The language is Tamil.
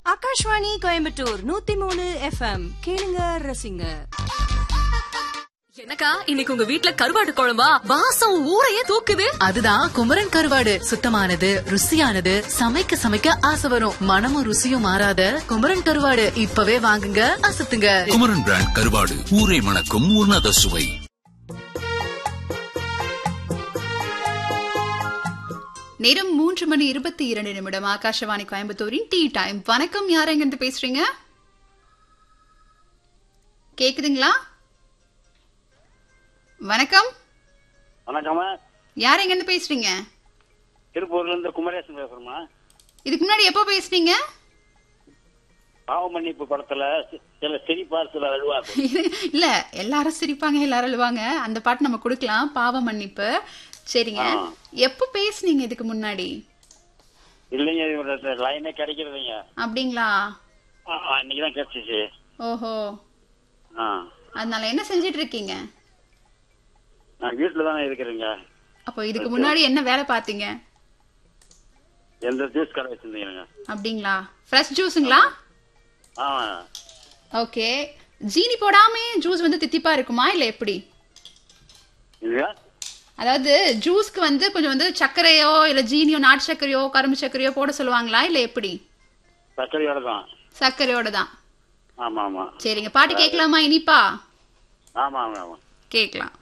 ஆகாஷ்வாணி கோயம்புத்தூர் நூத்தி மூணு எஃப்எம் கேளுங்க ரசிங்க என்னக்கா இன்னைக்கு உங்க வீட்ல கருவாடு குழம்பா வாசம் ஊரையே தூக்குது அதுதான் குமரன் கருவாடு சுத்தமானது ருசியானது சமைக்க சமைக்க ஆசை வரும் மனமும் ருசியும் மாறாத குமரன் கருவாடு இப்பவே வாங்குங்க அசத்துங்க குமரன் பிராண்ட் கருவாடு ஊரை மணக்கும் உன்னத சுவை நேரம் மூன்று மணி இருபத்தி இரண்டு நிமிடம் ஆகாஷவாணி கோயம்புத்தூரின் டீ டைம் வணக்கம் யார் எங்க இருந்து பேசுறீங்க கேக்குதுங்களா வணக்கம் வணக்கம்மா யார் எங்க இருந்து பேசுறீங்க திருப்பூர்ல இருந்து குமரேசன் பேசுறேம்மா இதுக்கு முன்னாடி எப்போ பேசுனீங்க பாவ மன்னிப்பு படத்துல சி- சில சிரிப்பார் சில அழுவார் இல்ல எல்லாரும் சிரிப்பாங்க எல்லாரும் அழுவாங்க அந்த பாட்டு நம்ம கொடுக்கலாம் பாவ மன்னிப்பு சரிங்க ஆ. எப்போ பேசுனீங்க இதுக்கு முன்னாடி இல்லைங்க இவரோட லைனே கிடைக்கிறதுங்க அப்படிங்களா ஆ, ஆ, இன்னைக்குதான் கிடைச்சிச்சு ஓஹோ ஆ அதனால என்ன செஞ்சிட்டு இருக்கீங்க நான் வீட்டுல தானே இருக்கிறேங்க அப்போ இதுக்கு முன்னாடி என்ன வேலை பார்த்தீங்க எந்த ஜூஸ் கடை வச்சிருந்தீங்க அப்படிங்களா ஃப்ரெஷ் ஜூஸுங்களா ஆ ஓகே ஜீனி போடாம ஜூஸ் வந்து தித்திப்பா இருக்குமா இல்ல எப்படி இல்லையா அதாவது ஜூஸ்க்கு வந்து கொஞ்சம் வந்து சர்க்கரையோ இல்ல ஜீனியோ நாட்டு சர்க்கரையோ கரும்பு சர்க்கரையோ போட சொல்லுவாங்களா இல்ல எப்படி சர்க்கரையோட தான் சர்க்கரையோட தான் ஆமா ஆமா சரிங்க பாட்டு கேட்கலாமா இனிப்பா ஆமா ஆமா ஆமா கேட்கலாம்